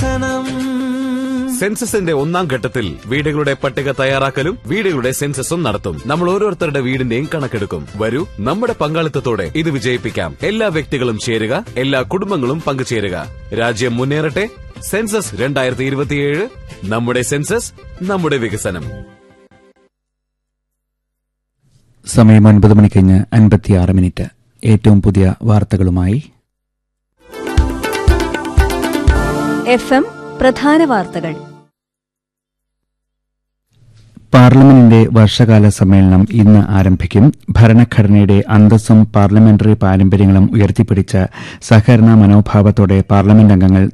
വികസനം സെൻസസിന്റെ ഒന്നാം ഘട്ടത്തിൽ വീടുകളുടെ പട്ടിക തയ്യാറാക്കലും വീടുകളുടെ സെൻസസും നടത്തും നമ്മൾ ഓരോരുത്തരുടെ വീടിന്റെയും കണക്കെടുക്കും വരൂ നമ്മുടെ പങ്കാളിത്തത്തോടെ ഇത് വിജയിപ്പിക്കാം എല്ലാ വ്യക്തികളും ചേരുക എല്ലാ കുടുംബങ്ങളും പങ്കുചേരുക രാജ്യം മുന്നേറട്ടെ സെൻസസ് രണ്ടായിരത്തി ഇരുപത്തിയേഴ് നമ്മുടെ സെൻസസ് നമ്മുടെ വികസനം സമയം ഒൻപത് മണി കഴിഞ്ഞ് അൻപത്തിയാറ് മിനിറ്റ് ഏറ്റവും പുതിയ വാർത്തകളുമായി എഫ് എം പ്രധാന വാർത്തകൾ പാർലമെന്റിന്റെ വർഷകാല സമ്മേളനം ഇന്ന് ആരംഭിക്കും ഭരണഘടനയുടെ അന്തസ്സും പാർലമെന്ററി പാരമ്പര്യങ്ങളും ഉയർത്തിപ്പിടിച്ച സഹകരണ മനോഭാവത്തോടെ പാർലമെന്റ് അംഗങ്ങൾ